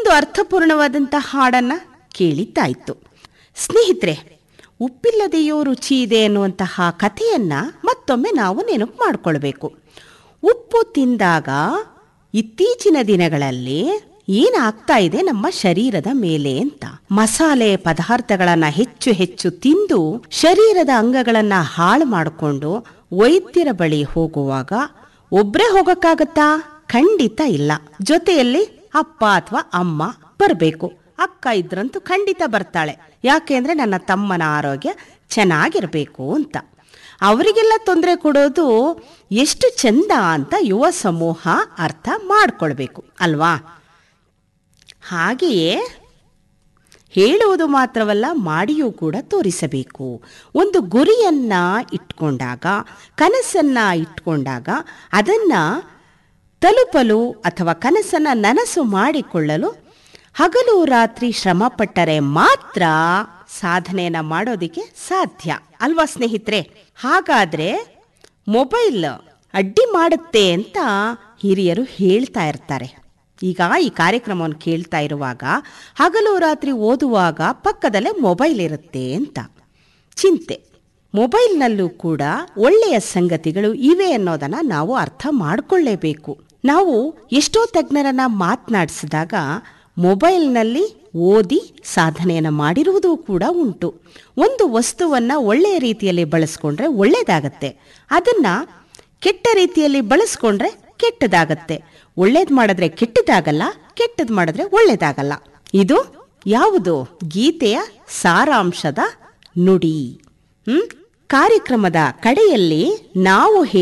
ಒಂದು ಅರ್ಥಪೂರ್ಣವಾದಂಥ ಹಾಡನ್ನ ಕೇಳಿದ್ದಾಯ್ತು ಸ್ನೇಹಿತರೆ ಉಪ್ಪಿಲ್ಲದೆಯೋ ರುಚಿ ಇದೆ ಎನ್ನುವಂತಹ ಕಥೆಯನ್ನ ಮತ್ತೊಮ್ಮೆ ನಾವು ನೆನಪು ಮಾಡಿಕೊಳ್ಬೇಕು ಉಪ್ಪು ತಿಂದಾಗ ಇತ್ತೀಚಿನ ದಿನಗಳಲ್ಲಿ ಏನಾಗ್ತಾ ಇದೆ ನಮ್ಮ ಶರೀರದ ಮೇಲೆ ಅಂತ ಮಸಾಲೆ ಪದಾರ್ಥಗಳನ್ನ ಹೆಚ್ಚು ಹೆಚ್ಚು ತಿಂದು ಶರೀರದ ಅಂಗಗಳನ್ನ ಹಾಳು ಮಾಡಿಕೊಂಡು ವೈದ್ಯರ ಬಳಿ ಹೋಗುವಾಗ ಒಬ್ರೇ ಹೋಗಕ್ಕಾಗತ್ತಾ ಖಂಡಿತ ಇಲ್ಲ ಜೊತೆಯಲ್ಲಿ ಅಪ್ಪ ಅಥವಾ ಅಮ್ಮ ಬರಬೇಕು ಅಕ್ಕ ಇದ್ರಂತೂ ಖಂಡಿತ ಬರ್ತಾಳೆ ಯಾಕೆಂದ್ರೆ ನನ್ನ ತಮ್ಮನ ಆರೋಗ್ಯ ಚೆನ್ನಾಗಿರ್ಬೇಕು ಅಂತ ಅವರಿಗೆಲ್ಲ ತೊಂದರೆ ಕೊಡೋದು ಎಷ್ಟು ಚಂದ ಅಂತ ಯುವ ಸಮೂಹ ಅರ್ಥ ಮಾಡ್ಕೊಳ್ಬೇಕು ಅಲ್ವಾ ಹಾಗೆಯೇ ಹೇಳುವುದು ಮಾತ್ರವಲ್ಲ ಮಾಡಿಯೂ ಕೂಡ ತೋರಿಸಬೇಕು ಒಂದು ಗುರಿಯನ್ನ ಇಟ್ಕೊಂಡಾಗ ಕನಸನ್ನ ಇಟ್ಕೊಂಡಾಗ ಅದನ್ನ ತಲುಪಲು ಅಥವಾ ಕನಸನ್ನ ನನಸು ಮಾಡಿಕೊಳ್ಳಲು ಹಗಲು ರಾತ್ರಿ ಶ್ರಮ ಪಟ್ಟರೆ ಮಾತ್ರ ಸಾಧನೆಯನ್ನ ಮಾಡೋದಿಕ್ಕೆ ಸಾಧ್ಯ ಅಲ್ವಾ ಸ್ನೇಹಿತರೆ ಹಾಗಾದ್ರೆ ಮೊಬೈಲ್ ಅಡ್ಡಿ ಮಾಡುತ್ತೆ ಅಂತ ಹಿರಿಯರು ಹೇಳ್ತಾ ಇರ್ತಾರೆ ಈಗ ಈ ಕಾರ್ಯಕ್ರಮವನ್ನು ಕೇಳ್ತಾ ಇರುವಾಗ ಹಗಲು ರಾತ್ರಿ ಓದುವಾಗ ಪಕ್ಕದಲ್ಲೇ ಮೊಬೈಲ್ ಇರುತ್ತೆ ಅಂತ ಚಿಂತೆ ಮೊಬೈಲ್ನಲ್ಲೂ ಕೂಡ ಒಳ್ಳೆಯ ಸಂಗತಿಗಳು ಇವೆ ಅನ್ನೋದನ್ನ ನಾವು ಅರ್ಥ ಮಾಡಿಕೊಳ್ಳೇಬೇಕು ನಾವು ಎಷ್ಟೋ ತಜ್ಞರನ್ನ ಮಾತನಾಡಿಸಿದಾಗ ಮೊಬೈಲ್ನಲ್ಲಿ ಓದಿ ಸಾಧನೆಯನ್ನು ಮಾಡಿರುವುದು ಕೂಡ ಉಂಟು ಒಂದು ವಸ್ತುವನ್ನ ಒಳ್ಳೆಯ ರೀತಿಯಲ್ಲಿ ಬಳಸ್ಕೊಂಡ್ರೆ ಒಳ್ಳೇದಾಗತ್ತೆ ಅದನ್ನ ಕೆಟ್ಟ ರೀತಿಯಲ್ಲಿ ಬಳಸ್ಕೊಂಡ್ರೆ ಕೆಟ್ಟದಾಗತ್ತೆ ಒಳ್ಳೇದ್ ಮಾಡಿದ್ರೆ ಕೆಟ್ಟದಾಗಲ್ಲ ಕೆಟ್ಟದ್ ಮಾಡಿದ್ರೆ ಒಳ್ಳೇದಾಗಲ್ಲ ಇದು ಯಾವುದು ಗೀತೆಯ ಸಾರಾಂಶದ ನುಡಿ ಹ್ಮ್ ಕಾರ್ಯಕ್ರಮದ ಕಡೆಯಲ್ಲಿ ನಾವು